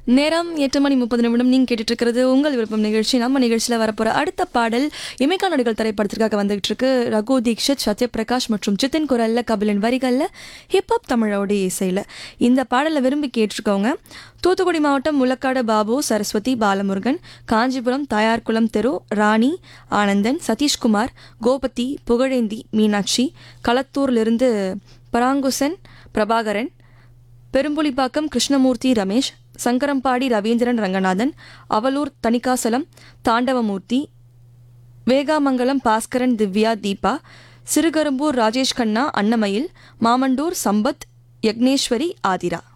நேரம் எட்டு மணி முப்பது நிமிடம் நீங்கள் கேட்டுட்டு இருக்கிறது உங்கள் விருப்பம் நிகழ்ச்சி நம்ம நிகழ்ச்சியில் வரப்போகிற அடுத்த பாடல் இமைக்கா நடிகள் திரைப்படத்திற்காக வந்துகிட்டு இருக்கு ரகு தீக்ஷித் சத்யபிரகாஷ் மற்றும் சித்தின் குரல்ல கபிலன் வரிகளில் ஹிப்ஹாப் தமிழோட இசையில் இந்த பாடலை விரும்பி கேட்டிருக்கவங்க தூத்துக்குடி மாவட்டம் முலக்காடு பாபு சரஸ்வதி பாலமுருகன் காஞ்சிபுரம் தாயார்குளம் தெரு ராணி ஆனந்தன் சதீஷ்குமார் கோபதி புகழேந்தி மீனாட்சி களத்தூர்லிருந்து பராங்குசன் பிரபாகரன் பெரும்புலிப்பாக்கம் கிருஷ்ணமூர்த்தி ரமேஷ் சங்கரம்பாடி ரவீந்திரன் ரங்கநாதன் அவலூர் தணிகாசலம் தாண்டவமூர்த்தி வேகாமங்கலம் பாஸ்கரன் திவ்யா தீபா சிறுகரும்பூர் ராஜேஷ் கண்ணா அன்னமயில் மாமண்டூர் சம்பத் யக்னேஸ்வரி ஆதிரா